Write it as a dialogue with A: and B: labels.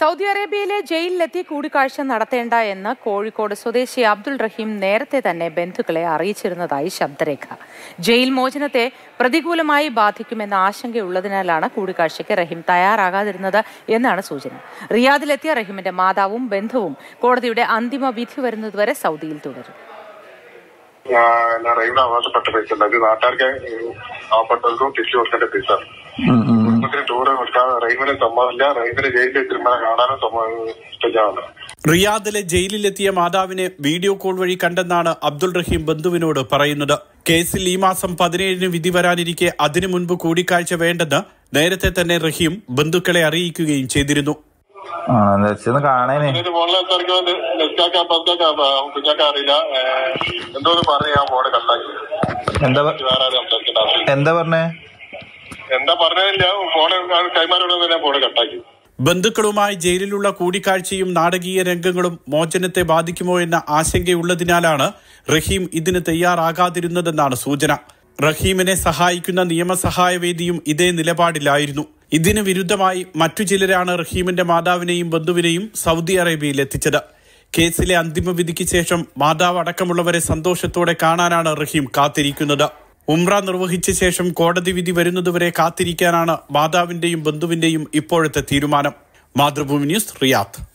A: Saudi അറേബ്യയിലെ ജയിലിലെത്തി കൂടിക്കാഴ്ച നടത്തേണ്ട എന്ന് കോഴിക്കോട് സ്വദേശി അബ്ദുൾ റഹീം നേരത്തെ തന്നെ ബന്ധുക്കളെ അറിയിച്ചിരുന്നതായി ശബ്ദരേഖ ജയിൽ മോചനത്തെ പ്രതികൂലമായി ബാധിക്കുമെന്ന ആശങ്കയുള്ളതിനാലാണ് കൂടിക്കാഴ്ചയ്ക്ക് റഹീം തയ്യാറാകാതിരുന്നത് എന്നാണ് സൂചന റിയാദിലെത്തിയ റഹീമിന്റെ മാതാവും ബന്ധുവും കോടതിയുടെ അന്തിമ വിധി വരുന്നതുവരെ സൗദിയിൽ തുടരും
B: ഞാൻ റെയിലിന് അവകാശപ്പെട്ട പൈസ ഉണ്ട് അത് നാട്ടുകാർക്ക് പാവപ്പെട്ടവർക്കും തിരിച്ചു കൊടുക്കേണ്ട പൈസ കുടുംബത്തിന് ടൂറ് കൊടുക്കാൻ റെയിമിന് സമ്മതമില്ല റെയിമിന് ജയിലിൽ തിരുമല കാണാനും സമ്മതം ഇഷ്ടമാണ്
C: റിയാദിലെ ജയിലിലെത്തിയ മാതാവിനെ വീഡിയോ കോൾ വഴി കണ്ടെന്നാണ് അബ്ദുൾ റഹീം ബന്ധുവിനോട് പറയുന്നത് കേസിൽ ഈ മാസം പതിനേഴിന് വിധി വരാനിരിക്കെ അതിനു മുൻപ് കൂടിക്കാഴ്ച വേണ്ടെന്ന് നേരത്തെ തന്നെ റഹീം ബന്ധുക്കളെ അറിയിക്കുകയും ചെയ്തിരുന്നു
D: ആ ജസ്റ്റ് കാണേനെ
B: ഇത് ഫോണിൽ സംസാരിക്കുമ്പോൾ നെസ്റ്റാക്കാൻ പസ്റ്റാക്കാൻ കുഞ്ഞാക്കാൻ അറിയില്ല ഏഹ്, എന്തോന്ന് പറഞ്ഞ് ഞാൻ ഫോണ് കട്ടാക്കി
D: എന്താ പ-
B: വേറെ ആരും സംസാരിക്കേണ്ട ആവശ്യമില്ല
D: എന്താ പറഞ്ഞേ
B: എന്താ പറഞ്ഞതില്ല ഫോണ് കൈമാറിയോടെ ഞാൻ ഫോണ് കട്ടാക്കി
C: ബന്ധുക്കളുമായി ജയിലിലുള്ള കൂടിക്കാഴ്ചയും നാടകീയ രംഗങ്ങളും മോചനത്തെ ബാധിക്കുമോ എന്ന ആശങ്കയുള്ളതിനാലാണ് റഹീം ഇതിന് തയ്യാറാകാതിരുന്നതെന്നാണ് സൂചന റഹീമിനെ സഹായിക്കുന്ന നിയമസഹായവേദിയും ഇതേ നിലപാടിലായിരുന്നു ഇതിന് വിരുദ്ധമായി മറ്റു ചിലരാണ് റഹീമിന്റെ മാതാവിനെയും ബന്ധുവിനെയും സൗദി അറേബ്യയിൽ എത്തിച്ചത് കേസിലെ അന്തിമ വിധിക്ക് ശേഷം മാതാവ് അടക്കമുള്ളവരെ സന്തോഷത്തോടെ കാണാനാണ് റഹീം കാത്തിരിക്കുന്നത് ഉംറ നിർവഹിച്ച ശേഷം കോടതി വിധി വരുന്നതുവരെ കാത്തിരിക്കാനാണ് മാതാവിന്റെയും ബന്ധുവിന്റെയും ഇപ്പോഴത്തെ തീരുമാനം മാതൃഭൂമി ന്യൂസ് റിയാദ്